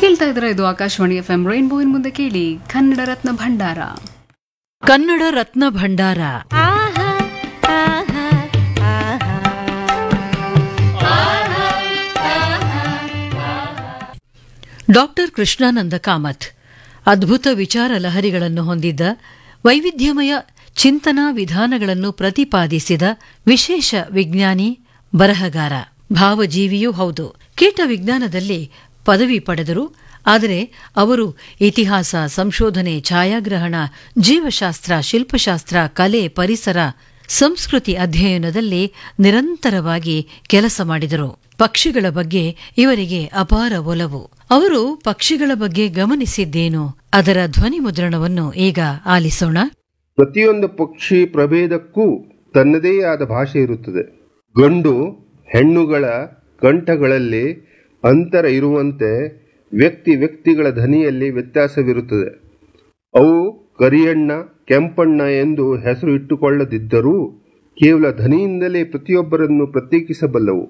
ಕೇಳ್ತಾ ಇದ್ರೆ ಇದು ಆಕಾಶವಾಣಿ ಎಫ್ ಎಂ ರೈನ್ಬೋ ಇನ್ ಮುಂದೆ ಕೇಳಿ ಕನ್ನಡ ರತ್ನ ಭಂಡಾರ ಕನ್ನಡ ರತ್ನ ಭಂಡಾರ ಡಾಕ್ಟರ್ ಕೃಷ್ಣಾನಂದ ಕಾಮತ್ ಅದ್ಭುತ ವಿಚಾರ ಲಹರಿಗಳನ್ನು ಹೊಂದಿದ್ದ ವೈವಿಧ್ಯಮಯ ಚಿಂತನಾ ವಿಧಾನಗಳನ್ನು ಪ್ರತಿಪಾದಿಸಿದ ವಿಶೇಷ ವಿಜ್ಞಾನಿ ಬರಹಗಾರ ಭಾವಜೀವಿಯೂ ಹೌದು ಕೀಟ ವಿಜ್ಞಾನದಲ್ಲಿ ಪದವಿ ಪಡೆದರು ಆದರೆ ಅವರು ಇತಿಹಾಸ ಸಂಶೋಧನೆ ಛಾಯಾಗ್ರಹಣ ಜೀವಶಾಸ್ತ್ರ ಶಿಲ್ಪಶಾಸ್ತ್ರ ಕಲೆ ಪರಿಸರ ಸಂಸ್ಕೃತಿ ಅಧ್ಯಯನದಲ್ಲಿ ನಿರಂತರವಾಗಿ ಕೆಲಸ ಮಾಡಿದರು ಪಕ್ಷಿಗಳ ಬಗ್ಗೆ ಇವರಿಗೆ ಅಪಾರ ಒಲವು ಅವರು ಪಕ್ಷಿಗಳ ಬಗ್ಗೆ ಗಮನಿಸಿದ್ದೇನು ಅದರ ಧ್ವನಿ ಮುದ್ರಣವನ್ನು ಈಗ ಆಲಿಸೋಣ ಪ್ರತಿಯೊಂದು ಪಕ್ಷಿ ಪ್ರಭೇದಕ್ಕೂ ತನ್ನದೇ ಆದ ಭಾಷೆ ಇರುತ್ತದೆ ಗಂಡು ಹೆಣ್ಣುಗಳ ಕಂಠಗಳಲ್ಲಿ ಅಂತರ ಇರುವಂತೆ ವ್ಯಕ್ತಿ ವ್ಯಕ್ತಿಗಳ ಧ್ವನಿಯಲ್ಲಿ ವ್ಯತ್ಯಾಸವಿರುತ್ತದೆ ಅವು ಕರಿಯಣ್ಣ ಕೆಂಪಣ್ಣ ಎಂದು ಹೆಸರು ಇಟ್ಟುಕೊಳ್ಳದಿದ್ದರೂ ಕೇವಲ ಧ್ವನಿಯಿಂದಲೇ ಪ್ರತಿಯೊಬ್ಬರನ್ನು ಪ್ರತ್ಯೇಕಿಸಬಲ್ಲವು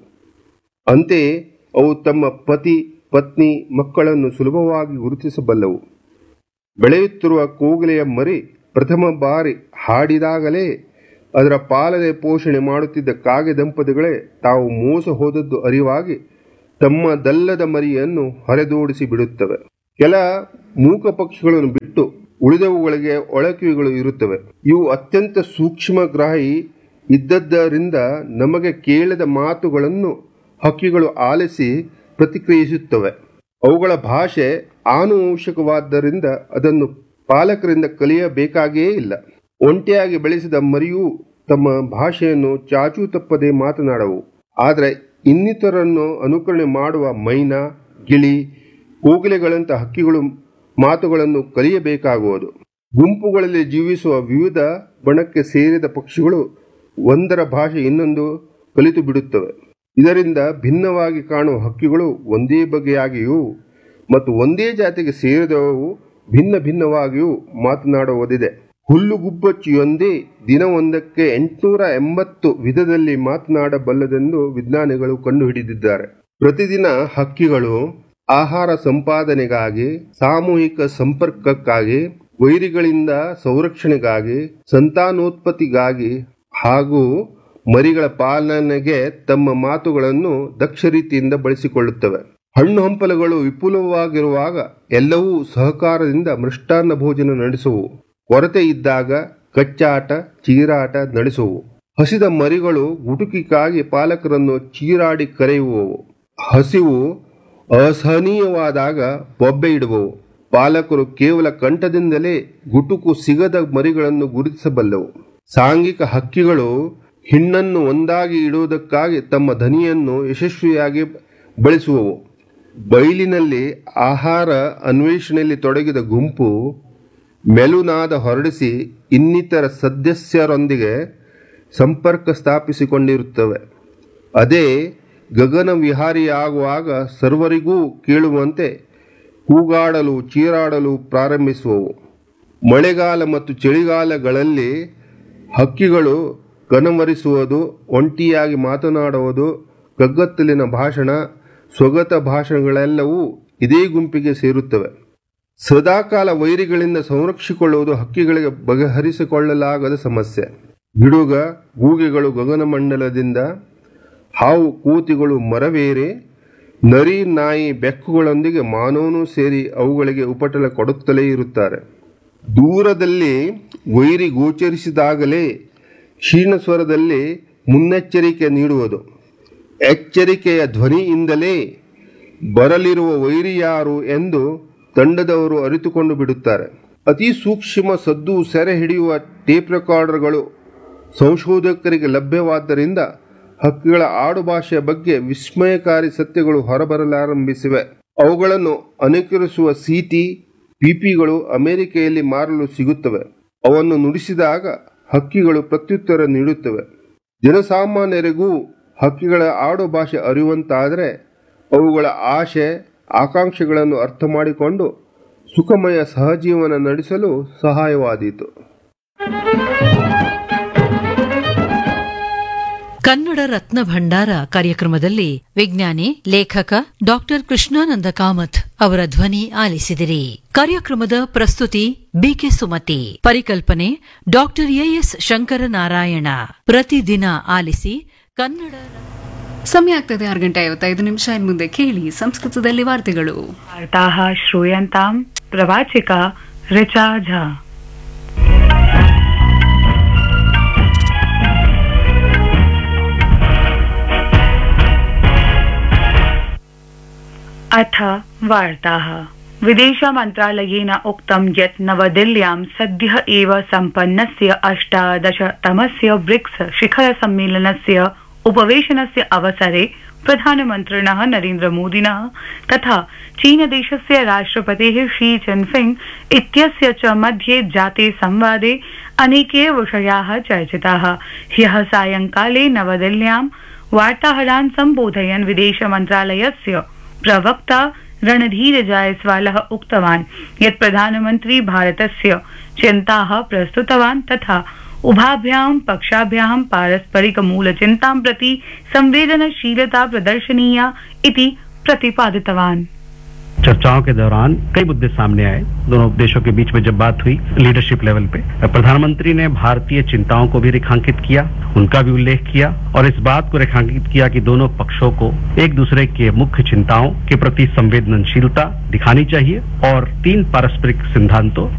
ಅಂತೆಯೇ ಅವು ತಮ್ಮ ಪತಿ ಪತ್ನಿ ಮಕ್ಕಳನ್ನು ಸುಲಭವಾಗಿ ಗುರುತಿಸಬಲ್ಲವು ಬೆಳೆಯುತ್ತಿರುವ ಕೋಗಿಲೆಯ ಮರಿ ಪ್ರಥಮ ಬಾರಿ ಹಾಡಿದಾಗಲೇ ಅದರ ಪಾಲನೆ ಪೋಷಣೆ ಮಾಡುತ್ತಿದ್ದ ಕಾಗೆ ದಂಪತಿಗಳೇ ತಾವು ಮೋಸ ಹೋದದ್ದು ಅರಿವಾಗಿ ತಮ್ಮದಲ್ಲದ ಮರಿಯನ್ನು ಹೊರೆದೋಡಿಸಿ ಬಿಡುತ್ತವೆ ಕೆಲ ಮೂಕ ಪಕ್ಷಿಗಳನ್ನು ಬಿಟ್ಟು ಉಳಿದವುಗಳಿಗೆ ಒಳಕಿವಿಗಳು ಇರುತ್ತವೆ ಇವು ಅತ್ಯಂತ ಸೂಕ್ಷ್ಮಗ್ರಾಹಿ ಇದ್ದದ್ದರಿಂದ ನಮಗೆ ಕೇಳದ ಮಾತುಗಳನ್ನು ಹಕ್ಕಿಗಳು ಆಲಿಸಿ ಪ್ರತಿಕ್ರಿಯಿಸುತ್ತವೆ ಅವುಗಳ ಭಾಷೆ ಆನುವಂಶಿಕವಾದ್ದರಿಂದ ಅದನ್ನು ಪಾಲಕರಿಂದ ಕಲಿಯಬೇಕಾಗಿಯೇ ಇಲ್ಲ ಒಂಟಿಯಾಗಿ ಬೆಳೆಸಿದ ಮರಿಯೂ ತಮ್ಮ ಭಾಷೆಯನ್ನು ಚಾಚೂ ತಪ್ಪದೆ ಮಾತನಾಡವು ಆದರೆ ಇನ್ನಿತರನ್ನು ಅನುಕರಣೆ ಮಾಡುವ ಮೈನಾ ಗಿಳಿ ಕೋಗಿಲೆಗಳಂಥ ಹಕ್ಕಿಗಳು ಮಾತುಗಳನ್ನು ಕಲಿಯಬೇಕಾಗುವುದು ಗುಂಪುಗಳಲ್ಲಿ ಜೀವಿಸುವ ವಿವಿಧ ಬಣಕ್ಕೆ ಸೇರಿದ ಪಕ್ಷಿಗಳು ಒಂದರ ಭಾಷೆ ಇನ್ನೊಂದು ಕಲಿತು ಬಿಡುತ್ತವೆ ಇದರಿಂದ ಭಿನ್ನವಾಗಿ ಕಾಣುವ ಹಕ್ಕಿಗಳು ಒಂದೇ ಬಗೆಯಾಗಿಯೂ ಮತ್ತು ಒಂದೇ ಜಾತಿಗೆ ಸೇರಿದವು ಭಿನ್ನ ಭಿನ್ನವಾಗಿಯೂ ಮಾತನಾಡುವುದಿದೆ ಹುಲ್ಲುಗುಬ್ಬಚ್ಚಿಯೊಂದೇ ದಿನವೊಂದಕ್ಕೆ ಎಂಟುನೂರ ಎಂಬತ್ತು ವಿಧದಲ್ಲಿ ಮಾತನಾಡಬಲ್ಲದೆಂದು ವಿಜ್ಞಾನಿಗಳು ಕಂಡುಹಿಡಿದಿದ್ದಾರೆ ಪ್ರತಿದಿನ ಹಕ್ಕಿಗಳು ಆಹಾರ ಸಂಪಾದನೆಗಾಗಿ ಸಾಮೂಹಿಕ ಸಂಪರ್ಕಕ್ಕಾಗಿ ವೈರಿಗಳಿಂದ ಸಂರಕ್ಷಣೆಗಾಗಿ ಸಂತಾನೋತ್ಪತ್ತಿಗಾಗಿ ಹಾಗೂ ಮರಿಗಳ ಪಾಲನೆಗೆ ತಮ್ಮ ಮಾತುಗಳನ್ನು ದಕ್ಷ ರೀತಿಯಿಂದ ಬಳಸಿಕೊಳ್ಳುತ್ತವೆ ಹಣ್ಣು ಹಂಪಲುಗಳು ವಿಪುಲವಾಗಿರುವಾಗ ಎಲ್ಲವೂ ಸಹಕಾರದಿಂದ ಮೃಷ್ಟಾನ್ನ ಭೋಜನ ನಡೆಸುವು ಕೊರತೆ ಇದ್ದಾಗ ಕಚ್ಚಾಟ ಚೀರಾಟ ನಡೆಸುವು ಹಸಿದ ಮರಿಗಳು ಗುಟುಕಿಗಾಗಿ ಪಾಲಕರನ್ನು ಚೀರಾಡಿ ಕರೆಯುವವು ಹಸಿವು ಅಸಹನೀಯವಾದಾಗ ಬೊಬ್ಬೆ ಇಡುವವು ಪಾಲಕರು ಕೇವಲ ಕಂಠದಿಂದಲೇ ಗುಟುಕು ಸಿಗದ ಮರಿಗಳನ್ನು ಗುರುತಿಸಬಲ್ಲವು ಸಾಂಘಿಕ ಹಕ್ಕಿಗಳು ಹಿಣ್ಣನ್ನು ಒಂದಾಗಿ ಇಡುವುದಕ್ಕಾಗಿ ತಮ್ಮ ಧ್ವನಿಯನ್ನು ಯಶಸ್ವಿಯಾಗಿ ಬಳಸುವವು ಬಯಲಿನಲ್ಲಿ ಆಹಾರ ಅನ್ವೇಷಣೆಯಲ್ಲಿ ತೊಡಗಿದ ಗುಂಪು ಮೆಲುನಾದ ಹೊರಡಿಸಿ ಇನ್ನಿತರ ಸದಸ್ಯರೊಂದಿಗೆ ಸಂಪರ್ಕ ಸ್ಥಾಪಿಸಿಕೊಂಡಿರುತ್ತವೆ ಅದೇ ಗಗನ ವಿಹಾರಿಯಾಗುವಾಗ ಸರ್ವರಿಗೂ ಕೇಳುವಂತೆ ಕೂಗಾಡಲು ಚೀರಾಡಲು ಪ್ರಾರಂಭಿಸುವವು ಮಳೆಗಾಲ ಮತ್ತು ಚಳಿಗಾಲಗಳಲ್ಲಿ ಹಕ್ಕಿಗಳು ಕನಮರಿಸುವುದು ಒಂಟಿಯಾಗಿ ಮಾತನಾಡುವುದು ಕಗ್ಗತ್ತಲಿನ ಭಾಷಣ ಸ್ವಗತ ಭಾಷಣಗಳೆಲ್ಲವೂ ಇದೇ ಗುಂಪಿಗೆ ಸೇರುತ್ತವೆ ಸದಾಕಾಲ ವೈರಿಗಳಿಂದ ಸಂರಕ್ಷಿಸಿಕೊಳ್ಳುವುದು ಹಕ್ಕಿಗಳಿಗೆ ಬಗೆಹರಿಸಿಕೊಳ್ಳಲಾಗದ ಸಮಸ್ಯೆ ಗಿಡುಗ ಗೂಗೆಗಳು ಗಗನಮಂಡಲದಿಂದ ಹಾವು ಕೂತಿಗಳು ಮರವೇರಿ ನರಿ ನಾಯಿ ಬೆಕ್ಕುಗಳೊಂದಿಗೆ ಮಾನವನೂ ಸೇರಿ ಅವುಗಳಿಗೆ ಉಪಟಳ ಕೊಡುತ್ತಲೇ ಇರುತ್ತಾರೆ ದೂರದಲ್ಲಿ ವೈರಿ ಗೋಚರಿಸಿದಾಗಲೇ ಕ್ಷೀಣ ಸ್ವರದಲ್ಲಿ ಮುನ್ನೆಚ್ಚರಿಕೆ ನೀಡುವುದು ಎಚ್ಚರಿಕೆಯ ಧ್ವನಿಯಿಂದಲೇ ಬರಲಿರುವ ವೈರಿ ಯಾರು ಎಂದು ತಂಡದವರು ಅರಿತುಕೊಂಡು ಬಿಡುತ್ತಾರೆ ಅತಿ ಸೂಕ್ಷ್ಮ ಸದ್ದು ಸೆರೆ ಹಿಡಿಯುವ ಟೇಪ್ ರೆಕಾರ್ಡರ್ಗಳು ಸಂಶೋಧಕರಿಗೆ ಲಭ್ಯವಾದ್ದರಿಂದ ಹಕ್ಕಿಗಳ ಆಡುಭಾಷೆಯ ಬಗ್ಗೆ ವಿಸ್ಮಯಕಾರಿ ಸತ್ಯಗಳು ಹೊರಬರಲಾರಂಭಿಸಿವೆ ಅವುಗಳನ್ನು ಅನುಕರಿಸುವ ಸಿಟಿ ಪಿಪಿಗಳು ಅಮೆರಿಕೆಯಲ್ಲಿ ಮಾರಲು ಸಿಗುತ್ತವೆ ಅವನ್ನು ನುಡಿಸಿದಾಗ ಹಕ್ಕಿಗಳು ಪ್ರತ್ಯುತ್ತರ ನೀಡುತ್ತವೆ ಜನಸಾಮಾನ್ಯರಿಗೂ ಹಕ್ಕಿಗಳ ಆಡು ಭಾಷೆ ಅರಿಯುವಂತಾದರೆ ಅವುಗಳ ಆಶೆ ಆಕಾಂಕ್ಷೆಗಳನ್ನು ಅರ್ಥ ಮಾಡಿಕೊಂಡು ಸುಖಮಯ ಸಹಜೀವನ ನಡೆಸಲು ಸಹಾಯವಾದೀತು ಕನ್ನಡ ರತ್ನ ಭಂಡಾರ ಕಾರ್ಯಕ್ರಮದಲ್ಲಿ ವಿಜ್ಞಾನಿ ಲೇಖಕ ಡಾಕ್ಟರ್ ಕೃಷ್ಣಾನಂದ ಕಾಮತ್ ಅವರ ಧ್ವನಿ ಆಲಿಸಿದಿರಿ ಕಾರ್ಯಕ್ರಮದ ಪ್ರಸ್ತುತಿ ಬಿಕೆ ಸುಮತಿ ಪರಿಕಲ್ಪನೆ ಡಾಕ್ಟರ್ ಎಎಸ್ ಶಂಕರನಾರಾಯಣ ಪ್ರತಿದಿನ ಆಲಿಸಿ ಕನ್ನಡ ಸಮಯ ಆಗ್ತದೆ ಆರು ಗಂಟೆ ಐವತ್ತೈದು ನಿಮಿಷ ಇನ್ನು ಮುಂದೆ ಕೇಳಿ ಸಂಸ್ಕೃತದಲ್ಲಿ ವಾರ್ತೆಗಳು वार्ताः श्रूयन्ताम् प्रवाचिका ऋचा झा अथ वार्ताः विदेशमन्त्रालयेन उक्तं यत् नवदिल्ल्यां सद्यः एव सम्पन्नस्य अष्टादशतमस्य ब्रिक्स शिखर सम्मेलनस्य उपवेशनस्य अवसरे प्रधानमन्त्रिणः नरेन्द्रमोदिनः तथा चीनदेशस्य राष्ट्रपतेः शी जिनफिंग इत्यस्य च मध्ये जाते संवादे अनेके विषयाः चर्चिताः ह्यः सायंकाले नवदिल्ल्यां वार्ताहरान् सम्बोधयन् विदेशमन्त्रालयस्य प्रवक्ता रणधीर जायसवालः उक्तवान् यत् प्रधानमन्त्री भारतस्य चिन्ताः प्रस्तुतवान् तथा उभाभ्यां पक्षाभ्यां पारस्परिक मूलचिन्तां प्रति संवेदनशीलता प्रदर्शनीया इति प्रतिपादितवान् चर्चाओं के दौरान कई मुद्दे सामने आए दोनों देशों के बीच में जब बात हुई लीडरशिप लेवल पे प्रधानमंत्री ने भारतीय चिंताओं को भी रेखांकित किया उनका भी उल्लेख किया और इस बात को रेखांकित किया कि दोनों पक्षों को एक दूसरे के मुख्य चिंताओं के प्रति संवेदनशीलता दिखानी चाहिए और तीन पारस्परिक सिद्धांतों